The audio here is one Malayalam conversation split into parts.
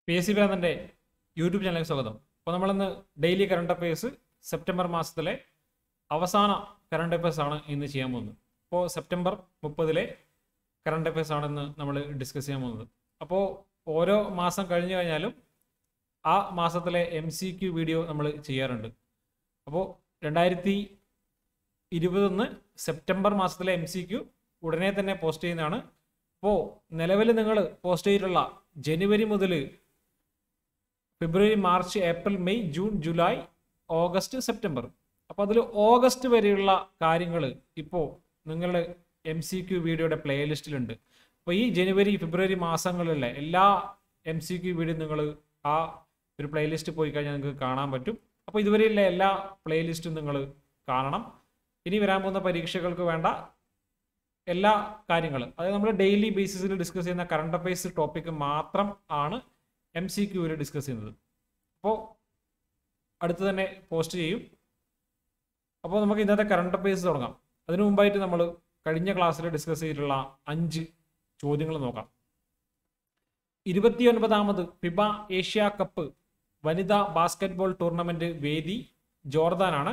പി എസ് സി ഭ്രാന്തൻ്റെ യൂട്യൂബ് ചാനലിലേക്ക് സ്വാഗതം അപ്പോൾ നമ്മളിന്ന് ഡെയിലി കറണ്ട് അഫയേഴ്സ് സെപ്റ്റംബർ മാസത്തിലെ അവസാന കറണ്ട് അഫയേഴ്സ് ആണ് ഇന്ന് ചെയ്യാൻ പോകുന്നത് അപ്പോൾ സെപ്റ്റംബർ മുപ്പതിലെ കറണ്ട് അഫയേഴ്സ് ആണ് ഇന്ന് നമ്മൾ ഡിസ്കസ് ചെയ്യാൻ പോകുന്നത് അപ്പോൾ ഓരോ മാസം കഴിഞ്ഞു കഴിഞ്ഞാലും ആ മാസത്തിലെ എം സി ക്യു വീഡിയോ നമ്മൾ ചെയ്യാറുണ്ട് അപ്പോൾ രണ്ടായിരത്തി ഇരുപത്തൊന്ന് സെപ്റ്റംബർ മാസത്തിലെ എം സി ക്യു ഉടനെ തന്നെ പോസ്റ്റ് ചെയ്യുന്നതാണ് അപ്പോൾ നിലവിൽ നിങ്ങൾ പോസ്റ്റ് ചെയ്തിട്ടുള്ള ജനുവരി മുതൽ ഫെബ്രുവരി March April May June July August September അപ്പോൾ അതിൽ ഓഗസ്റ്റ് വരെയുള്ള കാര്യങ്ങൾ ഇപ്പോൾ നിങ്ങളുടെ എം സി ക്യു വീഡിയോയുടെ പ്ലേലിസ്റ്റിലുണ്ട് അപ്പോൾ ഈ ജനുവരി ഫെബ്രുവരി മാസങ്ങളിലെ എല്ലാ എം സി ക്യു വീഡിയോ നിങ്ങൾ ആ ഒരു പ്ലേലിസ്റ്റ് പോയി കഴിഞ്ഞാൽ നിങ്ങൾക്ക് കാണാൻ പറ്റും അപ്പോൾ ഇതുവരെയുള്ള എല്ലാ പ്ലേലിസ്റ്റും നിങ്ങൾ കാണണം ഇനി വരാൻ പോകുന്ന പരീക്ഷകൾക്ക് വേണ്ട എല്ലാ കാര്യങ്ങളും അതായത് നമ്മൾ ഡെയിലി ബേസിസിൽ ഡിസ്കസ് ചെയ്യുന്ന കറണ്ട് അഫയേഴ്സ് ടോപ്പിക്ക് മാത്രം ആണ് എം സി ക്യൂവിൽ ഡിസ്കസ് ചെയ്യുന്നത് അപ്പോൾ അടുത്ത് തന്നെ പോസ്റ്റ് ചെയ്യും അപ്പോൾ നമുക്ക് ഇന്നത്തെ കറണ്ട് അഫയേഴ്സ് തുടങ്ങാം അതിനു മുമ്പായിട്ട് നമ്മൾ കഴിഞ്ഞ ക്ലാസ്സിൽ ഡിസ്കസ് ചെയ്തിട്ടുള്ള അഞ്ച് ചോദ്യങ്ങൾ നോക്കാം ഇരുപത്തിയൊൻപതാമത് ഫിബ ഏഷ്യ കപ്പ് വനിതാ ബാസ്കറ്റ്ബോൾ ടൂർണമെന്റ് വേദി ജോർദാനാണ്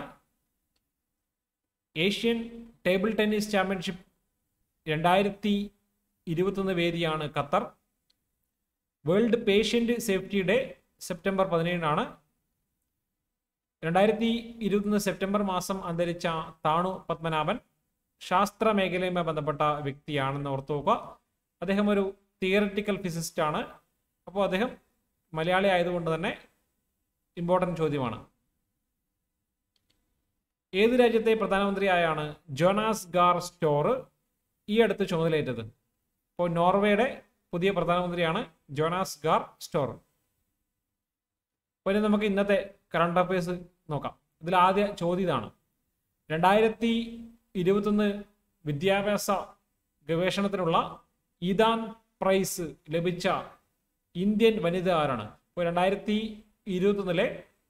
ഏഷ്യൻ ടേബിൾ ടെന്നീസ് ചാമ്പ്യൻഷിപ്പ് രണ്ടായിരത്തി ഇരുപത്തൊന്ന് വേദിയാണ് Qatar world patient safety day September പതിനേഴിനാണ് രണ്ടായിരത്തി ഇരുപത്തൊന്ന് സെപ്റ്റംബർ മാസം അന്തരിച്ച താണു പത്മനാഭൻ ശാസ്ത്ര മേഖലയുമായി ബന്ധപ്പെട്ട വ്യക്തിയാണെന്ന് ഓർത്തു നോക്കുക അദ്ദേഹം ഒരു തിയററ്റിക്കൽ ഫിസിസ്റ്റ് ആണ് അപ്പോൾ അദ്ദേഹം മലയാളി ആയതുകൊണ്ട് തന്നെ ഇമ്പോർട്ടൻ്റ് ചോദ്യമാണ് ഏത് രാജ്യത്തെ പ്രധാനമന്ത്രിയായാണ് ജോനാസ് ഗാർ സ്റ്റോർ ഈ അടുത്ത് ചുമതലയേറ്റത് ഇപ്പോൾ നോർവേയുടെ പുതിയ പ്രധാനമന്ത്രിയാണ് ജോനാസ് ഗാർ സ്റ്റോർ അപ്പോൾ ഇനി നമുക്ക് ഇന്നത്തെ കറണ്ട് അഫയേഴ്സ് നോക്കാം ഇതിൽ ആദ്യ ചോദ്യം ഇതാണ് രണ്ടായിരത്തി ഇരുപത്തൊന്ന് വിദ്യാഭ്യാസ ഗവേഷണത്തിനുള്ള ഇദാൻ പ്രൈസ് ലഭിച്ച ഇന്ത്യൻ വനിത ആരാണ് ഇപ്പോൾ രണ്ടായിരത്തി ഇരുപത്തൊന്നിലെ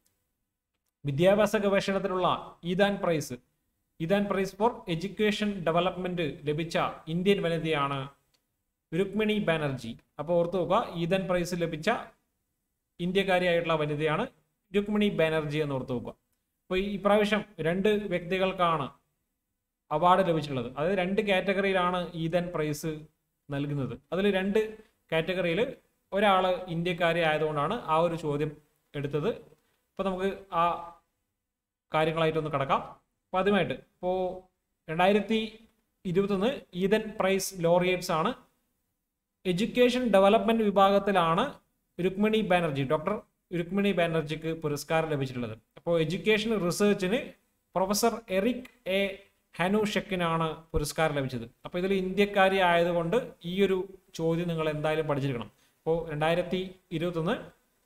വിദ്യാഭ്യാസ ഗവേഷണത്തിനുള്ള Yidan prize Yidan prize for education development ലഭിച്ച ഇന്ത്യൻ വനിതയാണ് രുക്മിണി ബാനർജി അപ്പോൾ ഓർത്തു നോക്കുക ഈദാൻ പ്രൈസ് ലഭിച്ച ഇന്ത്യക്കാരിയായിട്ടുള്ള വനിതയാണ് രുക്മിണി ബാനർജി എന്ന് ഓർത്തു നോക്കുക അപ്പോൾ ഈ പ്രാവശ്യം രണ്ട് വ്യക്തികൾക്കാണ് അവാർഡ് ലഭിച്ചിട്ടുള്ളത് അതായത് രണ്ട് കാറ്റഗറിയിലാണ് ഈദൻ പ്രൈസ് നൽകുന്നത് അതിൽ രണ്ട് കാറ്റഗറിയിൽ ഒരാൾ ഇന്ത്യക്കാരി ആയതുകൊണ്ടാണ് ആ ഒരു ചോദ്യം എടുത്തത് അപ്പോൾ നമുക്ക് ആ കാര്യങ്ങളായിട്ടൊന്ന് കിടക്കാം അപ്പോൾ ആദ്യമായിട്ട് ഇപ്പോൾ രണ്ടായിരത്തി ഇരുപത്തൊന്ന് ഈദൻ പ്രൈസ് ലോറിയേറ്റ്സ് ആണ് എഡ്യൂക്കേഷൻ ഡെവലപ്മെന്റ് വിഭാഗത്തിലാണ് രുക്മിണി ബാനർജി ഡോക്ടർ രുക്മിണി ബാനർജിക്ക് പുരസ്കാരം ലഭിച്ചിട്ടുള്ളത് അപ്പോൾ എഡ്യൂക്കേഷൻ റിസർച്ചിന് പ്രൊഫസർ എറിക് എ ഹനുഷെക്കിനാണ് പുരസ്കാരം ലഭിച്ചത് അപ്പോൾ ഇതിൽ ഇന്ത്യക്കാരി ആയതുകൊണ്ട് ഈ ഒരു ചോദ്യം നിങ്ങൾ എന്തായാലും പഠിച്ചിരിക്കണം അപ്പോൾ രണ്ടായിരത്തി ഇരുപത്തൊന്ന്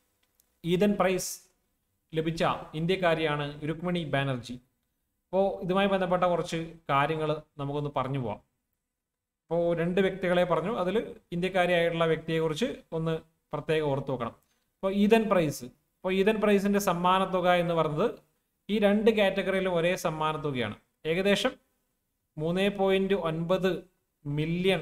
ഈദൻ പ്രൈസ് ലഭിച്ച ഇന്ത്യക്കാരിയാണ് രുക്മിണി ബാനർജി അപ്പോൾ ഇതുമായി ബന്ധപ്പെട്ട കുറച്ച് കാര്യങ്ങൾ നമുക്കൊന്ന് പറഞ്ഞു പോവാം അപ്പോൾ രണ്ട് വ്യക്തികളെ പറഞ്ഞു അതിൽ ഇന്ത്യക്കാരിയായിട്ടുള്ള വ്യക്തിയെക്കുറിച്ച് ഒന്ന് പ്രത്യേകം ഓർത്ത് നോക്കണം അപ്പോൾ ഈദൻ പ്രൈസ് അപ്പോൾ ഈദൻ പ്രൈസിൻ്റെ സമ്മാനത്തുക എന്ന് പറയുന്നത് ഈ രണ്ട് കാറ്റഗറിയിലും ഒരേ സമ്മാനത്തുകയാണ് ഏകദേശം മൂന്ന് പോയിൻറ്റ് ഒൻപത് മില്യൺ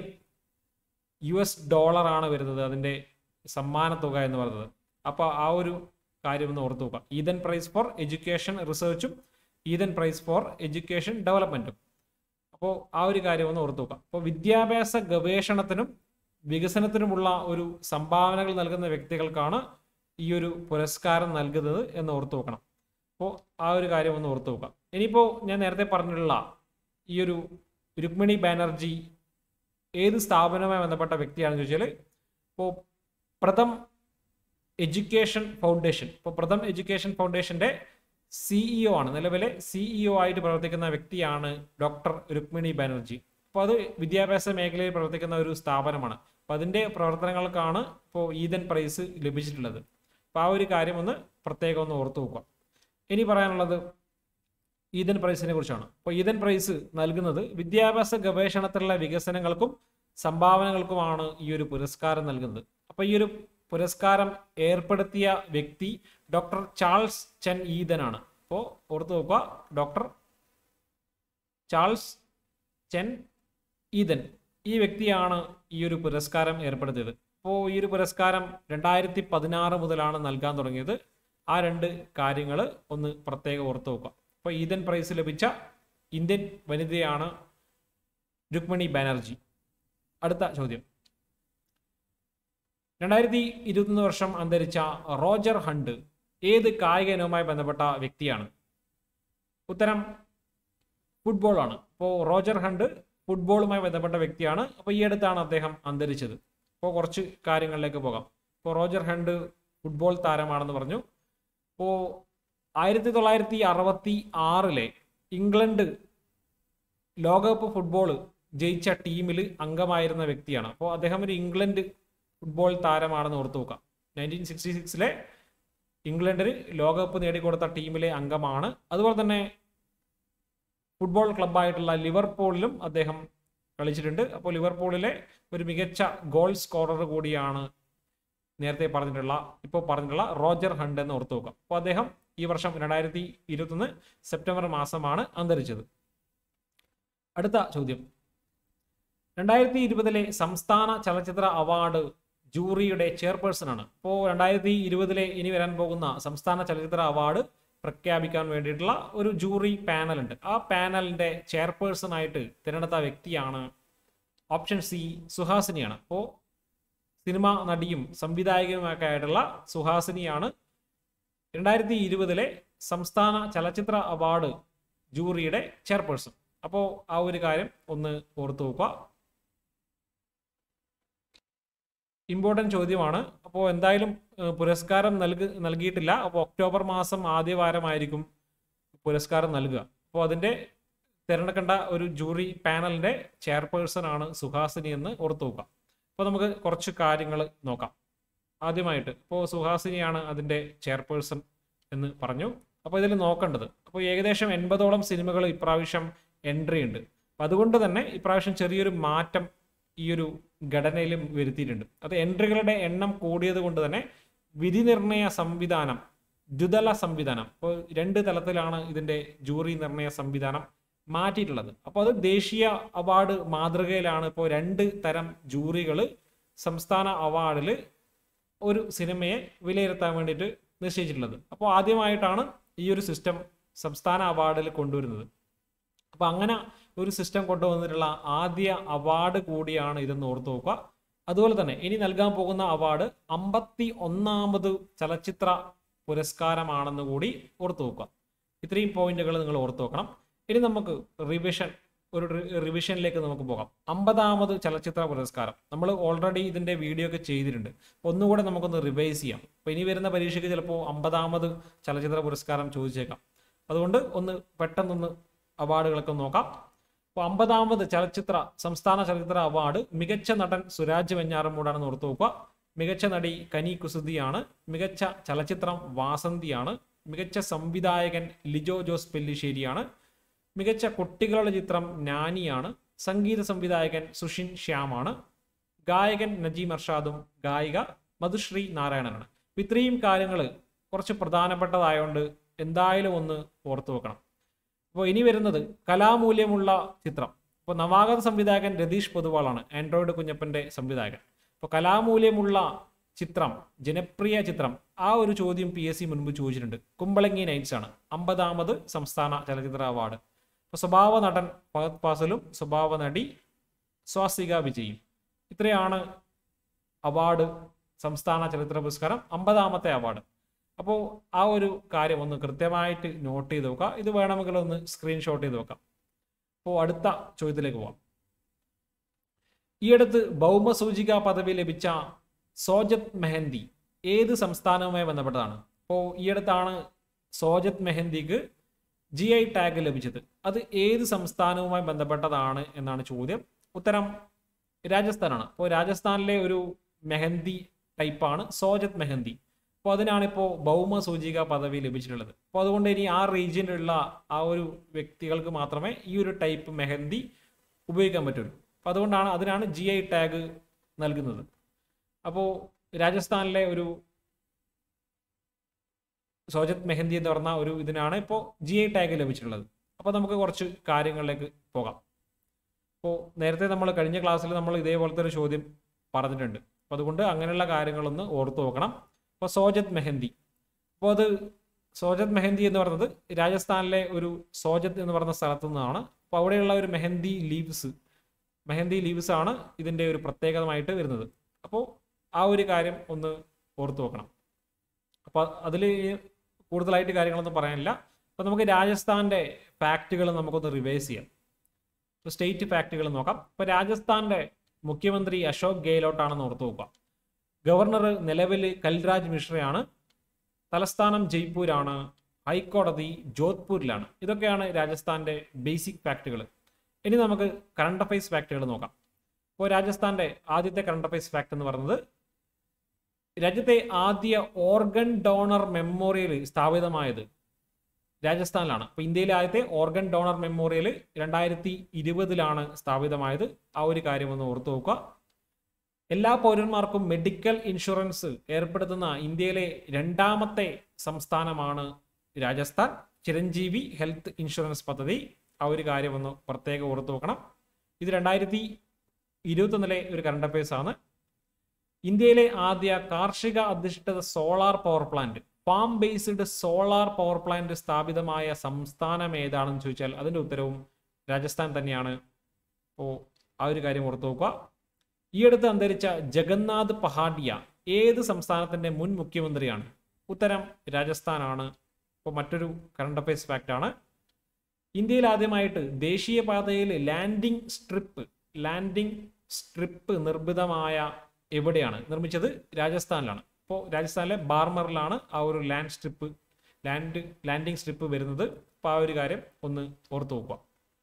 യു എസ് ഡോളറാണ് വരുന്നത് അതിൻ്റെ സമ്മാനത്തുക എന്ന് പറയുന്നത് അപ്പോൾ ആ ഒരു കാര്യം ഒന്ന് ഓർത്ത് നോക്കുക ഈദൻ പ്രൈസ് ഫോർ എഡ്യൂക്കേഷൻ റിസർച്ചും ഈദൻ പ്രൈസ് ഫോർ എഡ്യൂക്കേഷൻ ഡെവലപ്മെൻറ്റും അപ്പോൾ ആ ഒരു കാര്യം ഒന്ന് ഓർത്ത് നോക്കുക അപ്പോൾ വിദ്യാഭ്യാസ ഗവേഷണത്തിനും വികസനത്തിനുമുള്ള ഒരു സംഭാവനകൾ നൽകുന്ന വ്യക്തികൾക്കാണ് ഈ ഒരു പുരസ്കാരം നൽകുന്നത് എന്ന് ഓർത്ത് നോക്കണം അപ്പോൾ ആ ഒരു കാര്യം ഒന്ന് ഓർത്ത് നോക്കാം ഇനിയിപ്പോൾ ഞാൻ നേരത്തെ പറഞ്ഞിട്ടുള്ള ഈ ഒരു രുക്മിണി ബാനർജി ഏത് സ്ഥാപനവുമായി ബന്ധപ്പെട്ട വ്യക്തിയാണെന്ന് ചോദിച്ചാൽ ഇപ്പോൾ പ്രഥം എഡ്യൂക്കേഷൻ ഫൗണ്ടേഷൻ ഇപ്പോൾ പ്രഥം എഡ്യൂക്കേഷൻ ഫൗണ്ടേഷൻ്റെ സിഇഒ ആണ് നിലവിലെ സിഇഒ ആയിട്ട് പ്രവർത്തിക്കുന്ന വ്യക്തിയാണ് ഡോക്ടർ രുക്മിണി ബാനർജി അപ്പോൾ അത് വിദ്യാഭ്യാസ മേഖലയിൽ പ്രവർത്തിക്കുന്ന ഒരു സ്ഥാപനമാണ് അപ്പോൾ അതിൻ്റെ പ്രവർത്തനങ്ങൾക്കാണ് ഇപ്പോൾ ഈദൻ പ്രൈസ് ലഭിച്ചിട്ടുള്ളത് അപ്പോൾ ആ ഒരു കാര്യം ഒന്ന് പ്രത്യേകം ഒന്ന് ഓർത്തു നോക്കുക ഇനി പറയാനുള്ളത് ഈദൻ പ്രൈസിനെ കുറിച്ചാണ് അപ്പോൾ ഈദൻ പ്രൈസ് നൽകുന്നത് വിദ്യാഭ്യാസ ഗവേഷണത്തിലുള്ള വികസനങ്ങൾക്കും സംഭാവനകൾക്കുമാണ് ഈ ഒരു പുരസ്കാരം നൽകുന്നത് അപ്പോൾ ഈ ഒരു പുരസ്കാരം ഏർപ്പെടുത്തിയ വ്യക്തി ഡോക്ടർ ചാൾസ് ചെൻ ഈദൻ ആണ് അപ്പോൾ ഓർത്ത് നോക്കുക ഡോക്ടർ ചാൾസ് ചെൻ ഈദൻ ഈ വ്യക്തിയാണ് ഈ ഒരു പുരസ്കാരം ഏർപ്പെടുത്തിയത് അപ്പോൾ ഈ ഒരു പുരസ്കാരം രണ്ടായിരത്തി പതിനാറ് മുതലാണ് നൽകാൻ തുടങ്ങിയത് ആ രണ്ട് കാര്യങ്ങൾ ഒന്ന് പ്രത്യേകം ഓർത്ത് വെക്കുക അപ്പോൾ ഈദൻ പ്രൈസ് ലഭിച്ച ഇന്ത്യൻ വനിതയാണ് രുക്മിണി ബാനർജി അടുത്ത ചോദ്യം രണ്ടായിരത്തി ഇരുപത്തൊന്ന് വർഷം അന്തരിച്ച റോജർ ഹണ്ട് ഏത് കായിക ഇനവുമായി ബന്ധപ്പെട്ട വ്യക്തിയാണ് ഉത്തരം ഫുട്ബോൾ ആണ് അപ്പോൾ റോജർ ഹണ്ട് ഫുട്ബോളുമായി ബന്ധപ്പെട്ട വ്യക്തിയാണ് അപ്പോൾ ഈ അടുത്താണ് അദ്ദേഹം അന്തരിച്ചത് അപ്പോൾ കുറച്ച് കാര്യങ്ങളിലേക്ക് പോകാം ഇപ്പോൾ റോജർ ഹണ്ട് ഫുട്ബോൾ താരമാണെന്ന് പറഞ്ഞു അപ്പോൾ ആയിരത്തി തൊള്ളായിരത്തി അറുപത്തി ആറിലെ ഇംഗ്ലണ്ട് ലോകകപ്പ് ഫുട്ബോൾ ജയിച്ച ടീമിൽ അംഗമായിരുന്ന വ്യക്തിയാണ് അപ്പോൾ അദ്ദേഹം ഒരു ഇംഗ്ലണ്ട് ഫുട്ബോൾ താരമാണെന്ന് ഓർത്തു നോക്കാം നയൻറ്റീൻ സിക്സ്റ്റി സിക്സിലെ ഇംഗ്ലണ്ടിന് ലോകകപ്പ് നേടിക്കൊടുത്ത ടീമിലെ അംഗമാണ് അതുപോലെ തന്നെ ഫുട്ബോൾ ക്ലബ്ബായിട്ടുള്ള ലിവർപൂളിലും അദ്ദേഹം കളിച്ചിട്ടുണ്ട് അപ്പോൾ ലിവർപൂളിലെ ഒരു മികച്ച ഗോൾ സ്കോറർ കൂടിയാണ് നേരത്തെ പറഞ്ഞിട്ടുള്ള ഇപ്പോൾ പറഞ്ഞിട്ടുള്ള റോജർ ഹണ്ട് എന്ന് ഓർത്തു നോക്കാം അപ്പോൾ അദ്ദേഹം ഈ വർഷം രണ്ടായിരത്തി ഇരുപത്തൊന്ന് സെപ്റ്റംബർ മാസമാണ് അന്തരിച്ചത് അടുത്ത ചോദ്യം രണ്ടായിരത്തി ഇരുപതിലെ സംസ്ഥാന ചലച്ചിത്ര അവാർഡ് ജൂറിയുടെ ചെയർപേഴ്സൺ ആണ് ഇപ്പോൾ രണ്ടായിരത്തി ഇരുപതിലെ ഇനി വരാൻ പോകുന്ന സംസ്ഥാന ചലച്ചിത്ര അവാർഡ് പ്രഖ്യാപിക്കാൻ വേണ്ടിയിട്ടുള്ള ഒരു ജൂറി പാനൽ ഉണ്ട് ആ പാനലിന്റെ ചെയർപേഴ്സൺ ആയിട്ട് തിരഞ്ഞെടുത്ത വ്യക്തിയാണ് ഓപ്ഷൻ സി സുഹാസിനിയാണ് അപ്പോൾ സിനിമ നടിയും സംവിധായകനുമൊക്കെ ആയിട്ടുള്ള സുഹാസിനിയാണ് രണ്ടായിരത്തി ഇരുപതിലെ സംസ്ഥാന ചലച്ചിത്ര അവാർഡ് ജൂറിയുടെ ചെയർപേഴ്സൺ അപ്പോൾ ആ ഒരു കാര്യം ഒന്ന് ഓർത്തു നോക്കുക ഇമ്പോർട്ടൻ്റ് ചോദ്യമാണ് അപ്പോൾ എന്തായാലും ഏഹ്, പുരസ്കാരം നൽക നൽകിയിട്ടില്ല അപ്പോൾ ഒക്ടോബർ മാസം ആദ്യ വാരമായിരിക്കും പുരസ്കാരം നൽകുക അപ്പോൾ അതിൻ്റെ തിരഞ്ഞെടുക്കേണ്ട ഒരു ജൂറി പാനലിൻ്റെ ചെയർപേഴ്സൺ ആണ് സുഹാസിനി എന്ന് ഓർത്തു നോക്കുക അപ്പോൾ നമുക്ക് കുറച്ച് കാര്യങ്ങൾ നോക്കാം ആദ്യമായിട്ട് ഇപ്പോൾ സുഹാസിനിയാണ് അതിൻ്റെ ചെയർപേഴ്സൺ എന്ന് പറഞ്ഞു അപ്പോൾ ഇതിൽ നോക്കേണ്ടത് അപ്പോൾ ഏകദേശം എൺപതോളം സിനിമകൾ ഇപ്രാവശ്യം എൻട്രി ഉണ്ട് അപ്പം അതുകൊണ്ട് തന്നെ ഇപ്രാവശ്യം ചെറിയൊരു മാറ്റം ഈ ഒരു ഘടനയിലും വരുത്തിയിട്ടുണ്ട് അത് എൻട്രികളുടെ എണ്ണം കൂടിയത് കൊണ്ട് തന്നെ വിധി നിർണയ സംവിധാനം ദ്വിതല സംവിധാനം ഇപ്പോൾ രണ്ട് തലത്തിലാണ് ഇതിൻ്റെ ജൂറി നിർണയ സംവിധാനം മാറ്റിയിട്ടുള്ളത് അപ്പോൾ അത് ദേശീയ അവാർഡ് മാതൃകയിലാണ് ഇപ്പോൾ രണ്ട് തരം ജൂറികൾ സംസ്ഥാന അവാർഡിൽ ഒരു സിനിമയെ വിലയിരുത്താൻ വേണ്ടിയിട്ട് നിശ്ചയിച്ചിട്ടുള്ളത് അപ്പോൾ ആദ്യമായിട്ടാണ് ഈ ഒരു സിസ്റ്റം സംസ്ഥാന അവാർഡിൽ കൊണ്ടുവരുന്നത് അപ്പോൾ അങ്ങനെ ഒരു സിസ്റ്റം കൊണ്ടുവന്നിട്ടുള്ള ആദ്യ അവാർഡ് കൂടിയാണ് ഇതെന്ന് ഓർത്തു നോക്കുക അതുപോലെ തന്നെ ഇനി നൽകാൻ പോകുന്ന അവാർഡ് അമ്പത്തി ഒന്നാമത് ചലച്ചിത്ര പുരസ്കാരമാണെന്ന് കൂടി ഓർത്തു നോക്കുക ഇത്രയും പോയിന്റുകൾ നിങ്ങൾ ഓർത്തു വെക്കണം ഇനി നമുക്ക് റിവിഷൻ ഒരു റിവിഷനിലേക്ക് നമുക്ക് പോകാം അമ്പതാമത് ചലച്ചിത്ര പുരസ്കാരം നമ്മൾ ഓൾറെഡി ഇതിന്റെ വീഡിയോ ഒക്കെ ചെയ്തിട്ടുണ്ട് ഒന്നുകൂടെ നമുക്കൊന്ന് റിവൈസ് ചെയ്യാം അപ്പോൾ ഇനി വരുന്ന പരീക്ഷയ്ക്ക് ചിലപ്പോൾ അമ്പതാമത് ചലച്ചിത്ര പുരസ്കാരം ചോദിച്ചേക്കാം അതുകൊണ്ട് ഒന്ന് പെട്ടെന്നൊന്ന് അവാർഡുകളൊക്കെ നോക്കാം അപ്പോൾ അമ്പതാമത് ചലച്ചിത്ര സംസ്ഥാന ചലച്ചിത്ര അവാർഡ് മികച്ച നടൻ സുരാജ് വെഞ്ഞാറമൂടാണെന്ന് ഓർത്തു നോക്കുക മികച്ച നടി കനി കുസുതിയാണ് മികച്ച ചലച്ചിത്രം വാസന്തിയാണ് മികച്ച സംവിധായകൻ ലിജോ ജോസ് പെല്ലിശ്ശേരിയാണ് മികച്ച കുട്ടികളുടെ ചിത്രം നാനിയാണ് സംഗീത സംവിധായകൻ സുഷിൻ ശ്യാമാണ് ഗായകൻ നജീം അർഷാദും ഗായിക മധുശ്രീ നാരായണനാണ് അപ്പൊ ഇത്രയും കാര്യങ്ങൾ കുറച്ച് പ്രധാനപ്പെട്ടതായതുകൊണ്ട് എന്തായാലും ഒന്ന് ഓർത്തു വെക്കണം അപ്പോൾ ഇനി വരുന്നത് കലാമൂല്യമുള്ള ചിത്രം ഇപ്പോൾ നവാഗത സംവിധായകൻ രതീഷ് പൊതുവാളാണ് ആൻഡ്രോയിഡ് കുഞ്ഞപ്പന്റെ സംവിധായകൻ അപ്പോൾ കലാമൂല്യമുള്ള ചിത്രം ജനപ്രിയ ചിത്രം ആ ഒരു ചോദ്യം പി എസ് സി മുൻപ് ചോദിച്ചിട്ടുണ്ട് കുമ്പളങ്ങി നൈറ്റ്സ് ആണ് അമ്പതാമത് സംസ്ഥാന ചലച്ചിത്ര അവാർഡ് അപ്പോൾ സ്വഭാവ നടൻ ഫഹദ് ഫാസലും സ്വഭാവ നടി സ്വാസിക വിജയും ഇത്രയാണ് അവാർഡ് സംസ്ഥാന ചലച്ചിത്ര പുരസ്കാരം അമ്പതാമത്തെ അവാർഡ് അപ്പോൾ ആ ഒരു കാര്യം ഒന്ന് കൃത്യമായിട്ട് നോട്ട് ചെയ്ത് നോക്കുക ഇത് വേണമെങ്കിൽ ഒന്ന് സ്ക്രീൻഷോട്ട് ചെയ്ത് നോക്കാം അപ്പോൾ അടുത്ത ചോദ്യത്തിലേക്ക് പോവാം ഈയടുത്ത് ഭൗമസൂചിക പദവി ലഭിച്ച സോജത് മെഹന്തി ഏത് സംസ്ഥാനവുമായി ബന്ധപ്പെട്ടതാണ് അപ്പോൾ ഈയടുത്താണ് സോജത് മെഹന്തിക്ക് ജി ഐ ടാഗ് ലഭിച്ചത് അത് ഏത് സംസ്ഥാനവുമായി ബന്ധപ്പെട്ടതാണ് എന്നാണ് ചോദ്യം ഉത്തരം രാജസ്ഥാനാണ് അപ്പോൾ രാജസ്ഥാനിലെ ഒരു മെഹന്തി ടൈപ്പാണ് സോജത് മെഹന്തി അപ്പോൾ അതിനാണ് ഇപ്പോൾ ഭൗമ സൂചിക പദവി ലഭിച്ചിട്ടുള്ളത് അപ്പോൾ അതുകൊണ്ട് ഇനി ആ റീജിയനിലുള്ള ആ ഒരു വ്യക്തികൾക്ക് മാത്രമേ ഈ ഒരു ടൈപ്പ് മെഹന്തി ഉപയോഗിക്കാൻ പറ്റുള്ളൂ അപ്പോൾ അതുകൊണ്ടാണ് അതിനാണ് ജി ഐ ടാഗ് നൽകുന്നത് അപ്പോൾ രാജസ്ഥാനിലെ ഒരു സോജത് മെഹന്തി എന്ന് പറഞ്ഞ ഒരു ഇതിനാണ് ഇപ്പോൾ ജി ഐ ടാഗ് ലഭിച്ചിട്ടുള്ളത് അപ്പോൾ നമുക്ക് കുറച്ച് കാര്യങ്ങളിലേക്ക് പോകാം അപ്പോൾ നേരത്തെ നമ്മൾ കഴിഞ്ഞ ക്ലാസ്സിൽ നമ്മൾ ഇതേപോലത്തെ ഒരു ചോദ്യം പറഞ്ഞിട്ടുണ്ട് അപ്പോൾ അതുകൊണ്ട് അങ്ങനെയുള്ള കാര്യങ്ങളൊന്ന് ഓർത്തു നോക്കണം അപ്പോൾ സോജത് മെഹന്തി അപ്പോൾ അത് സോജത് മെഹന്തി എന്ന് പറയുന്നത് രാജസ്ഥാനിലെ ഒരു സോജത് എന്ന് പറയുന്ന സ്ഥലത്തു നിന്നാണ് അപ്പോൾ അവിടെയുള്ള ഒരു മെഹന്തി ലീവ്സ് മെഹന്തി ലീവ്സ് ആണ് ഇതിൻ്റെ ഒരു പ്രത്യേകതമായിട്ട് വരുന്നത് അപ്പോൾ ആ ഒരു കാര്യം ഒന്ന് ഓർത്തു നോക്കണം അപ്പോൾ അതിൽ കൂടുതലായിട്ട് കാര്യങ്ങളൊന്നും പറയാനില്ല അപ്പോൾ നമുക്ക് രാജസ്ഥാൻ്റെ ഫാക്റ്റുകൾ നമുക്കൊന്ന് റിവൈസ് ചെയ്യാം ഇപ്പോൾ സ്റ്റേറ്റ് ഫാക്റ്റുകൾ നോക്കാം ഇപ്പോൾ രാജസ്ഥാൻ്റെ മുഖ്യമന്ത്രി അശോക് ഗെഹ്ലോട്ടാണെന്ന് ഓർത്ത് നോക്കുക ഗവർണർ നിലവിൽ കൽരാജ് മിശ്രയാണ് തലസ്ഥാനം ജയ്പൂരാണ് ഹൈക്കോടതി ജോധ്പൂരിലാണ് ഇതൊക്കെയാണ് രാജസ്ഥാൻ്റെ ബേസിക് ഫാക്റ്റുകൾ ഇനി നമുക്ക് കറണ്ട് അഫയേഴ്സ് ഫാക്റ്റുകൾ നോക്കാം ഇപ്പോൾ രാജസ്ഥാൻ്റെ ആദ്യത്തെ കറണ്ട് അഫയേഴ്സ് ഫാക്ട് എന്ന് പറയുന്നത് രാജ്യത്തെ ആദ്യ ഓർഗൻ ഡോണർ മെമ്മോറിയൽ സ്ഥാപിതമായത് രാജസ്ഥാനിലാണ് അപ്പോൾ ഇന്ത്യയിലെ ആദ്യത്തെ ഓർഗൻ ഡോണർ മെമ്മോറിയൽ രണ്ടായിരത്തി ഇരുപതിലാണ് സ്ഥാപിതമായത് ആ ഒരു കാര്യം ഒന്ന് ഓർത്തു നോക്കുക എല്ലാ പൗരന്മാർക്കും മെഡിക്കൽ ഇൻഷുറൻസ് ഏർപ്പെടുത്തുന്ന ഇന്ത്യയിലെ രണ്ടാമത്തെ സംസ്ഥാനമാണ് രാജസ്ഥാൻ ചിരഞ്ജീവി ഹെൽത്ത് ഇൻഷുറൻസ് പദ്ധതി ആ ഒരു കാര്യം ഒന്ന് പ്രത്യേകം ഓർത്തു നോക്കണം ഇത് രണ്ടായിരത്തി ഇരുപത്തൊന്നിലെ ഒരു കറണ്ട് അഫയേഴ്സ് ആണ് ഇന്ത്യയിലെ ആദ്യ കാർഷിക അധിഷ്ഠിത solar power plant farm based solar power plant സ്ഥാപിതമായ സംസ്ഥാനം ഏതാണെന്ന് ചോദിച്ചാൽ അതിൻ്റെ ഉത്തരവും രാജസ്ഥാൻ തന്നെയാണ് അപ്പോൾ ആ ഒരു കാര്യം ഓർത്തു നോക്കുക ഈ അടുത്ത് അന്തരിച്ച ജഗന്നാഥ് പഹാഡിയ ഏത് സംസ്ഥാനത്തിന്റെ മുൻ മുഖ്യമന്ത്രിയാണ് ഉത്തരം രാജസ്ഥാനാണ് ഇപ്പോൾ മറ്റൊരു കറണ്ട് അഫയേഴ്സ് ഫാക്റ്റ് ആണ് ഇന്ത്യയിൽ ആദ്യമായിട്ട് ദേശീയപാതയിൽ ലാൻഡിംഗ് സ്ട്രിപ്പ് ലാൻഡിംഗ് സ്ട്രിപ്പ് നിർമ്മിതമായ എവിടെയാണ് നിർമ്മിച്ചത് രാജസ്ഥാനിലാണ് ഇപ്പോൾ രാജസ്ഥാനിലെ ബാർമറിലാണ് ആ ഒരു land strip land landing strip വരുന്നത് അപ്പോൾ ആ ഒരു കാര്യം ഒന്ന് ഓർത്തു നോക്കുക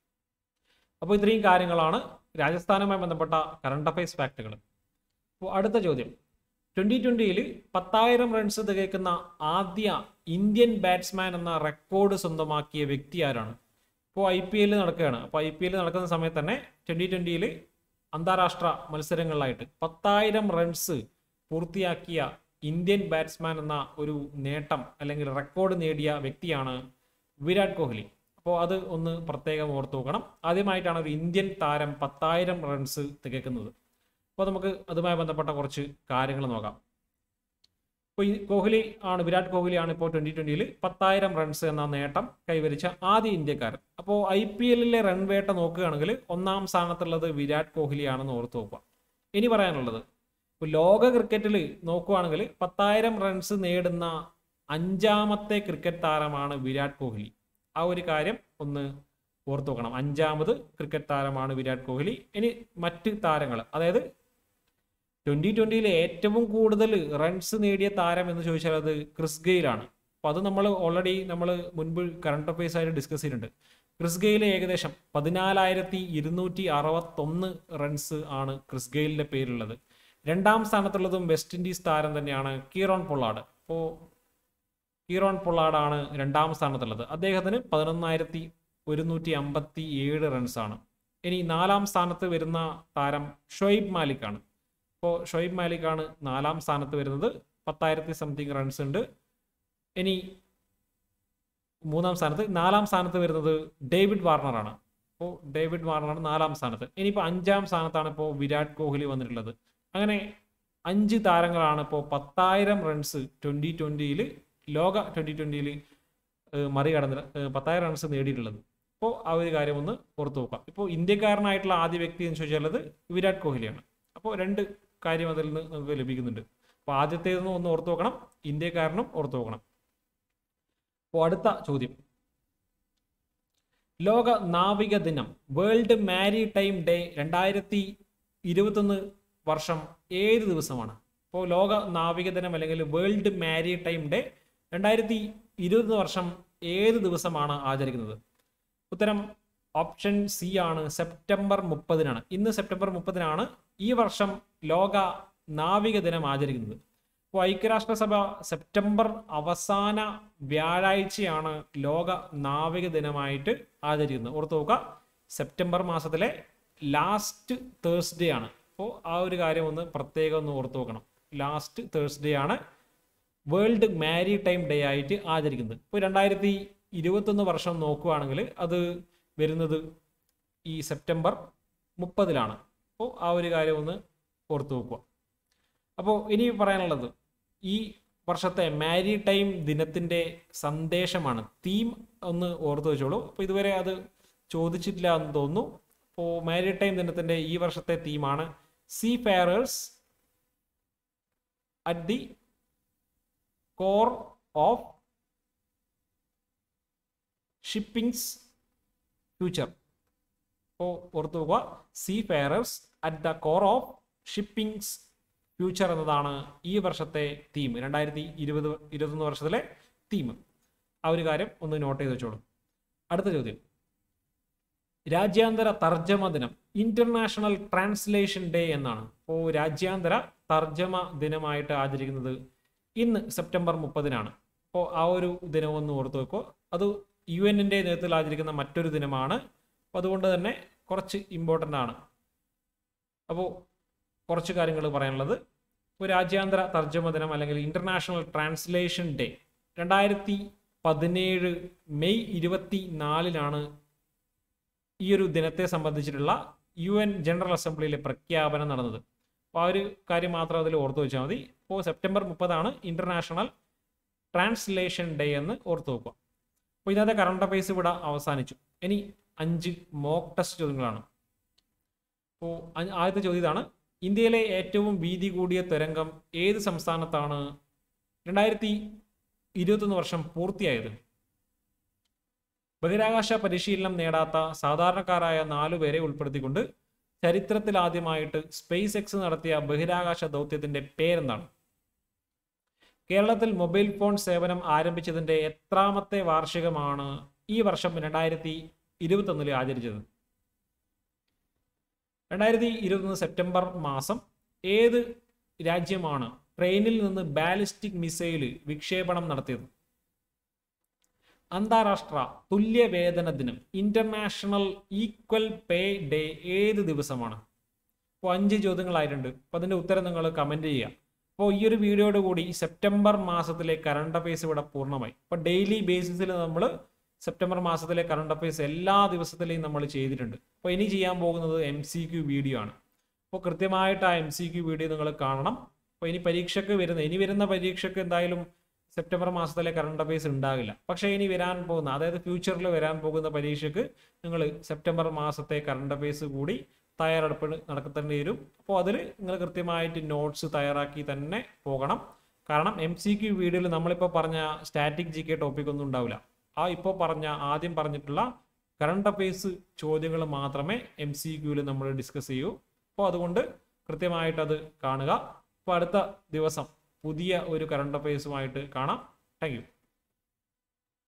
അപ്പോൾ ഇത്രയും കാര്യങ്ങളാണ് രാജസ്ഥാനുമായി ബന്ധപ്പെട്ട കറണ്ട് അഫയേഴ്സ് ഫാക്റ്റുകൾ അപ്പോൾ അടുത്ത ചോദ്യം ട്വൻ്റി ട്വൻ്റിയിൽ പത്തായിരം റൺസ് തികയ്ക്കുന്ന ആദ്യ ഇന്ത്യൻ ബാറ്റ്സ്മാൻ എന്ന റെക്കോർഡ് സ്വന്തമാക്കിയ വ്യക്തി ആരാണ് ഇപ്പോൾ ഐ പി എല്ലിൽ നടക്കുകയാണ് അപ്പോൾ ഐ പി എല്ലിൽ നടക്കുന്ന സമയത്ത് തന്നെ ട്വൻ്റി ട്വൻ്റിയിൽ അന്താരാഷ്ട്ര മത്സരങ്ങളിലായിട്ട് പത്തായിരം റൺസ് പൂർത്തിയാക്കിയ ഇന്ത്യൻ ബാറ്റ്സ്മാൻ എന്ന ഒരു നേട്ടം അല്ലെങ്കിൽ റെക്കോർഡ് നേടിയ വ്യക്തിയാണ് വിരാട് കോഹ്ലി അപ്പോൾ അത് ഒന്ന് പ്രത്യേകം ഓർത്ത് നോക്കണം ആദ്യമായിട്ടാണ് ഒരു ഇന്ത്യൻ താരം പത്തായിരം റൺസ് തികക്കുന്നത് അപ്പോൾ നമുക്ക് അതുമായി ബന്ധപ്പെട്ട കുറച്ച് കാര്യങ്ങൾ നോക്കാം ഇപ്പോൾ ഈ കോഹ്ലി ആണ് വിരാട് കോഹ്ലിയാണ് ഇപ്പോൾ ട്വൻ്റി ട്വൻ്റിയിൽ പത്തായിരം റൺസ് എന്ന നേട്ടം കൈവരിച്ച ആദ്യ ഇന്ത്യക്കാരൻ അപ്പോൾ ഐ പി എല്ലിലെ റൺ വേട്ട നോക്കുകയാണെങ്കിൽ ഒന്നാം സ്ഥാനത്തുള്ളത് വിരാട് കോഹ്ലിയാണെന്ന് ഓർത്ത് നോക്കുക ഇനി പറയാനുള്ളത് ഇപ്പോൾ ലോക ക്രിക്കറ്റിൽ നോക്കുകയാണെങ്കിൽ പത്തായിരം റൺസ് നേടുന്ന അഞ്ചാമത്തെ ക്രിക്കറ്റ് താരമാണ് വിരാട് കോഹ്ലി ആ ഒരു കാര്യം ഒന്ന് ഓർത്ത് നോക്കണം അഞ്ചാമത് ക്രിക്കറ്റ് താരമാണ് വിരാട് കോഹ്ലി ഇനി മറ്റ് താരങ്ങൾ അതായത് ട്വൻ്റി ട്വൻ്റിയിൽ ഏറ്റവും കൂടുതൽ റൺസ് നേടിയ താരം എന്ന് ചോദിച്ചാൽ അത് ക്രിസ് ഗെയിലാണ് അപ്പോൾ അത് നമ്മൾ ഓൾറെഡി നമ്മൾ മുൻപ് കറണ്ട് അഫയേഴ്സ് ആയിട്ട് ഡിസ്കസ് ചെയ്തിട്ടുണ്ട് ക്രിസ് ഗെയിൽ ഏകദേശം പതിനാലായിരത്തി ഇരുന്നൂറ്റി അറുപത്തൊന്ന് റൺസ് ആണ് ക്രിസ് ഗെയിലിൻ്റെ പേരുള്ളത് രണ്ടാം സ്ഥാനത്തുള്ളതും വെസ്റ്റ് ഇൻഡീസ് താരം തന്നെയാണ് കീറോൺ പൊള്ളാഡ് അപ്പോൾ കീറോൺ പൊള്ളാഡാണ് രണ്ടാം സ്ഥാനത്തുള്ളത് അദ്ദേഹത്തിന് പതിനൊന്നായിരത്തി ഒരുന്നൂറ്റി അമ്പത്തി ഏഴ് റൺസാണ് ഇനി നാലാം സ്ഥാനത്ത് വരുന്ന താരം ഷൊയ്ബ് മാലിക്കാണ് ഇപ്പോൾ ഷൊയ്ബ് മാലിക്കാണ് നാലാം സ്ഥാനത്ത് വരുന്നത് പത്തായിരത്തി സംതിങ് റൺസ് ഉണ്ട് ഇനി മൂന്നാം സ്ഥാനത്ത് നാലാം സ്ഥാനത്ത് വരുന്നത് ഡേവിഡ് വാർണറാണ് അപ്പോൾ ഡേവിഡ് വാർണറാണ് നാലാം സ്ഥാനത്ത് ഇനിയിപ്പോൾ അഞ്ചാം സ്ഥാനത്താണ് ഇപ്പോൾ വിരാട് കോഹ്ലി വന്നിട്ടുള്ളത് അങ്ങനെ അഞ്ച് താരങ്ങളാണ് ഇപ്പോൾ പത്തായിരം റൺസ് ട്വൻ്റി ട്വൻ്റിയിൽ ലോക ട്വൻ്റി ട്വൻ്റിയിൽ മറികടന്ന് ഏഹ് പത്തായിരം റൺസ് നേടിയിട്ടുള്ളത് അപ്പോൾ ആ ഒരു കാര്യം ഒന്ന് ഓർത്ത് നോക്കാം ഇപ്പോൾ ഇന്ത്യക്കാരനായിട്ടുള്ള ആദ്യ വ്യക്തി എന്ന് ചോദിച്ചാൽ അത് വിരാട് കോഹ്ലിയാണ് അപ്പോൾ രണ്ട് കാര്യം അതിൽ നിന്ന് നമുക്ക് ലഭിക്കുന്നുണ്ട് അപ്പോൾ ആദ്യത്തേതെന്ന് ഒന്ന് ഓർത്ത് നോക്കണം ഇന്ത്യക്കാരനും ഓർത്ത് നോക്കണം അപ്പോൾ അടുത്ത ചോദ്യം ലോക നാവിക ദിനം വേൾഡ് മാരി ടൈം ഡേ രണ്ടായിരത്തി ഇരുപത്തൊന്ന് വർഷം ഏത് ദിവസമാണ് ഇപ്പോൾ ലോക നാവിക ദിനം അല്ലെങ്കിൽ വേൾഡ് മാരി ടൈം ഡേ രണ്ടായിരത്തി ഇരുപത് വർഷം ഏത് ദിവസമാണ് ആചരിക്കുന്നത് ഉത്തരം ഓപ്ഷൻ സി ആണ് സെപ്റ്റംബർ മുപ്പതിനാണ് ഇന്ന് സെപ്റ്റംബർ മുപ്പതിനാണ് ഈ വർഷം ലോക നാവിക ദിനം ആചരിക്കുന്നത് അപ്പോൾ ഐക്യരാഷ്ട്രസഭ സെപ്റ്റംബർ അവസാന വ്യാഴാഴ്ചയാണ് ലോക നാവിക ദിനമായിട്ട് ആചരിക്കുന്നത് ഓർത്ത് നോക്കുക സെപ്റ്റംബർ മാസത്തിലെ ലാസ്റ്റ് തേഴ്സ്ഡേ ആണ് അപ്പോൾ ആ ഒരു കാര്യം ഒന്ന് പ്രത്യേകം ഒന്ന് ഓർത്ത് നോക്കണം ലാസ്റ്റ് തേഴ്സ്ഡേ ആണ് വേൾഡ് മാരി ടൈം ഡേ ആയിട്ട് ആചരിക്കുന്നത് ഇപ്പോൾ രണ്ടായിരത്തി ഇരുപത്തൊന്ന് വർഷം നോക്കുകയാണെങ്കിൽ അത് വരുന്നത് ഈ സെപ്റ്റംബർ മുപ്പതിലാണ് അപ്പോൾ ആ ഒരു കാര്യം ഒന്ന് ഓർത്ത് നോക്കുക അപ്പോൾ ഇനി പറയാനുള്ളത് ഈ വർഷത്തെ മാരി ടൈം ദിനത്തിൻ്റെ സന്ദേശമാണ് തീം ഒന്ന് ഓർത്തു വെച്ചോളൂ അപ്പോൾ ഇതുവരെ അത് ചോദിച്ചിട്ടില്ല എന്ന് തോന്നുന്നു അപ്പോൾ മാരി ടൈം ദിനത്തിൻ്റെ ഈ വർഷത്തെ തീമാണ് seafarers at the core of shipping's future അപ്പോൾ ഓർത്തു നോക്കുക seafarers at the core of shipping's future എന്നതാണ് ഈ വർഷത്തെ തീം രണ്ടായിരത്തി ഇരുപത് ഇരുപത്തൊന്ന് വർഷത്തിലെ തീം ആ ഒരു കാര്യം ഒന്ന് നോട്ട് ചെയ്ത് വെച്ചോളൂ അടുത്ത ചോദ്യം രാജ്യാന്തര തർജ്ജമ ദിനം ഇന്റർനാഷണൽ ട്രാൻസ്ലേഷൻ ഡേ എന്നാണ് അപ്പോൾ രാജ്യാന്തര തർജ്ജമ ദിനമായിട്ട് ആചരിക്കുന്നത് ഇന്ന് സെപ്റ്റംബർ മുപ്പതിനാണ് അപ്പോൾ ആ ഒരു ദിനം ഒന്ന് ഓർത്ത് വെക്കോ അത് യു എന്നിൻ്റെ നേതൃത്വത്തിൽ ആചരിക്കുന്ന മറ്റൊരു ദിനമാണ് അപ്പോൾ അതുകൊണ്ട് തന്നെ കുറച്ച് ഇമ്പോർട്ടൻ്റ് ആണ് അപ്പോൾ കുറച്ച് കാര്യങ്ങൾ പറയാനുള്ളത് ഇപ്പോൾ രാജ്യാന്തര തർജ്ജമ ദിനം അല്ലെങ്കിൽ ഇന്റർനാഷണൽ ട്രാൻസ്ലേഷൻ ഡേ രണ്ടായിരത്തി പതിനേഴ് മെയ് ഇരുപത്തി നാലിനാണ് ഈ ഒരു ദിനത്തെ സംബന്ധിച്ചിട്ടുള്ള യു എൻ ജനറൽ അസംബ്ലിയിലെ പ്രഖ്യാപനം നടന്നത് അപ്പോൾ ആ ഒരു കാര്യം മാത്രം അതിൽ ഓർത്തു വെച്ചാൽ മതി ഇപ്പോൾ സെപ്റ്റംബർ മുപ്പതാണ് ഇന്റർനാഷണൽ ട്രാൻസ്ലേഷൻ ഡേ എന്ന് ഓർത്തു വെക്കുക അപ്പോൾ ഇന്നത്തെ കറണ്ട് അഫയേഴ്സ് ഇവിടെ അവസാനിച്ചു ഇനി അഞ്ച് മോക്ക് ടെസ്റ്റ് ചോദ്യങ്ങളാണ് അപ്പോൾ ആദ്യത്തെ ചോദ്യം ഇതാണ് ഇന്ത്യയിലെ ഏറ്റവും വീതി കൂടിയ തുരങ്കം ഏത് സംസ്ഥാനത്താണ് രണ്ടായിരത്തി ഇരുപത്തൊന്ന് വർഷം പൂർത്തിയായത് ബഹിരാകാശ പരിശീലനം നേടാത്ത സാധാരണക്കാരായ നാലു പേരെ ഉൾപ്പെടുത്തിക്കൊണ്ട് ചരിത്രത്തിൽ ആദ്യമായിട്ട് സ്പേസ് എക്സ് നടത്തിയ ബഹിരാകാശ ദൗത്യത്തിന്റെ പേരെന്താണ് കേരളത്തിൽ മൊബൈൽ ഫോൺ സേവനം ആരംഭിച്ചതിന്റെ എത്രാമത്തെ വാർഷികമാണ് ഈ വർഷം രണ്ടായിരത്തി ഇരുപത്തൊന്നിൽ ആചരിച്ചത് രണ്ടായിരത്തി ഇരുപത്തൊന്ന് സെപ്റ്റംബർ മാസം ഏത് രാജ്യമാണ് ട്രെയിനിൽ നിന്ന് ബാലിസ്റ്റിക് മിസൈല് വിക്ഷേപണം നടത്തിയത് അന്താരാഷ്ട്ര തുല്യവേതന ദിനം ഇന്റർനാഷണൽ ഈക്വൽ പേ ഡേ ഏത് ദിവസമാണ് അപ്പോൾ അഞ്ച് ചോദ്യങ്ങളായിട്ടുണ്ട് അപ്പോൾ അതിൻ്റെ ഉത്തരം നിങ്ങൾ കമൻറ്റ് ചെയ്യുക അപ്പോൾ ഈ ഒരു വീഡിയോയോട് കൂടി സെപ്റ്റംബർ മാസത്തിലെ കറണ്ട് അഫയേഴ്സ് ഇവിടെ പൂർണ്ണമായി അപ്പോൾ ഡെയിലി ബേസിസിൽ നമ്മൾ സെപ്റ്റംബർ മാസത്തിലെ കറണ്ട് അഫയേഴ്സ് എല്ലാ ദിവസത്തിലെയും നമ്മൾ ചെയ്തിട്ടുണ്ട് അപ്പോൾ ഇനി ചെയ്യാൻ പോകുന്നത് എം സി ക്യു വീഡിയോ ആണ് അപ്പോൾ കൃത്യമായിട്ട് ആ എം സി ക്യു വീഡിയോ നിങ്ങൾ കാണണം അപ്പോൾ ഇനി പരീക്ഷയ്ക്ക് വരുന്ന ഇനി വരുന്ന പരീക്ഷയ്ക്ക് എന്തായാലും സെപ്റ്റംബർ മാസത്തിലെ കറണ്ട് അഫയേഴ്സ് ഉണ്ടാകില്ല പക്ഷേ ഇനി വരാൻ പോകുന്ന അതായത് ഫ്യൂച്ചറിൽ വരാൻ പോകുന്ന പരീക്ഷയ്ക്ക് നിങ്ങൾ സെപ്റ്റംബർ മാസത്തെ കറണ്ട് അഫയേഴ്സ് കൂടി തയ്യാറെടുപ്പ് നടത്തേണ്ടി വരും അപ്പോൾ അതിൽ നിങ്ങൾ കൃത്യമായിട്ട് നോട്ട്സ് തയ്യാറാക്കി തന്നെ പോകണം കാരണം എം സി ക്യു വീഡിയോയിൽ നമ്മളിപ്പോൾ പറഞ്ഞ സ്റ്റാറ്റിക് ജി കെ ടോപ്പിക് ഒന്നും ഉണ്ടാവില്ല ആ ഇപ്പോൾ പറഞ്ഞ ആദ്യം പറഞ്ഞിട്ടുള്ള കറണ്ട് അഫയേഴ്സ് ചോദ്യങ്ങൾ മാത്രമേ എം സി ക്യൂവിൽ നമ്മൾ ഡിസ്കസ് ചെയ്യൂ അപ്പോൾ അതുകൊണ്ട് കൃത്യമായിട്ടത് കാണുക അപ്പോൾ അടുത്ത ദിവസം പുതിയ ഒരു കറണ്ട് അഫയേഴ്സുമായിട്ട് കാണാം താങ്ക്